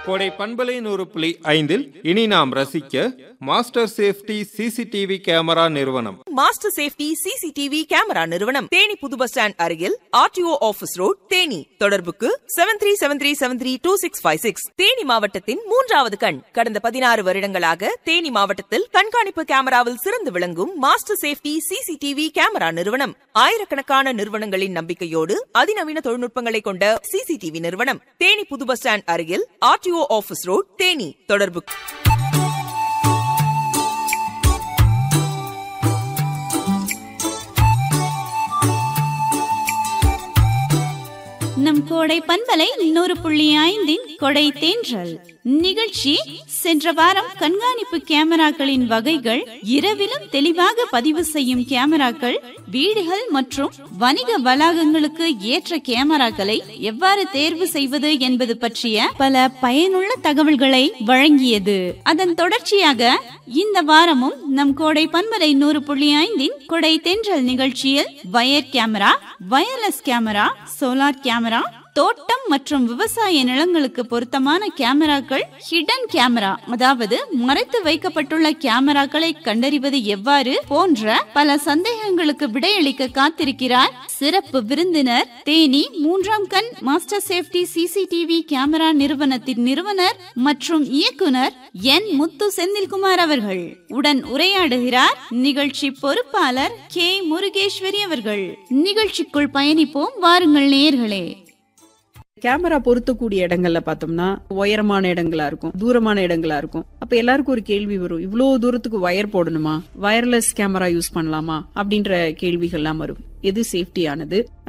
கோடை பண்பலை நூறு புள்ளி ஐந்தில் இனி நாம் ரசிக்க மாஸ்டர் சேஃப்டி சிசிடிவி கேமரா நிறுவனம் மாஸ்டர் சேஃப்டி சிசிடிவி கேமரா நிறுவனம் தேனி புது பஸ் ஸ்டாண்ட் அருகில் ஆர்டிஓ ஆபீஸ் ரோட் தேனி தொடர்புக்கு seven three seven three seven three two six five six Theni மாவட்டத்தின் மூன்றாவது கண் கடந்த பதினாறு வருடங்களாக தேனி மாவட்டத்தில் கண்காணிப்பு கேமராவில் சிறந்து விளங்கும் மாஸ்டர் சேஃப்டி சிசிடிவி கேமரா நிறுவனம் ஆயிரக்கணக்கான நிறுவனங்களின் நம்பிக்கையோடு அதிநவீன தொழில்நுட்பங்களை கொண்ட சிசிடிவி நிறுவனம் தேனி புது பஸ் ஸ்டாண்ட் அருகில் ஆர்டிஓ ஆபீஸ் ரோட் தேனி தொடர்பு நம் கோடை பண்பலை நூறு புள்ளி ஐந்தின் கொடை தேன்றல் நிகழ்ச்சி சென்ற வாரம் கண்காணிப்பு கேமராக்களின் வகைகள் இரவிலும் தெளிவாக பதிவு செய்யும் கேமராக்கள் வீடுகள் மற்றும் வணிக வளாகங்களுக்கு ஏற்ற கேமராக்களை எவ்வாறு தேர்வு செய்வது என்பது பற்றிய பல பயனுள்ள தகவல்களை வழங்கியது அதன் தொடர்ச்சியாக இந்த வாரமும் நம் கோடை பண்பலை நூறு புள்ளி ஐந்தின் கொடை தென்றல் நிகழ்ச்சியில் wire camera wireless camera solar camera தோட்டம் மற்றும் விவசாய நிலங்களுக்கு பொருத்தமான கேமராக்கள் ஹிடன் கேமரா அதாவது மறைத்து வைக்கப்பட்டுள்ள கேமராக்களை கண்டறிவது எவ்வாறு போன்ற பல சந்தேகங்களுக்கு விடையளிக்க காத்திருக்கிறார் சிறப்பு விருந்தினர் தேனி மூன்றாம் கண் மாஸ்டர் சேஃப்டி சிசிடிவி கேமரா நிறுவனத்தின் நிறுவனர் மற்றும் இயக்குனர் என் முத்து செந்தில்குமார் அவர்கள் உடன் உரையாடுகிறார் நிகழ்ச்சி பொறுப்பாளர் கே முருகேஸ்வரி அவர்கள் நிகழ்ச்சிக்குள் பயணிப்போம் வாருங்கள் நேயர்களே கேமரா பொருத்தக்கூடிய இடங்கள்ல பார்த்தோம்னா உயரமான இடங்களா இருக்கும் தூரமான இடங்களா இருக்கும் அப்ப எல்லாருக்கும் ஒரு கேள்வி வரும் இவ்வளவு தூரத்துக்கு வயர் போடணுமா வயர்லெஸ் கேமரா யூஸ் பண்ணலாமா அப்படின்ற கேள்விகள்லாம் வரும் எது சேஃப்டியானது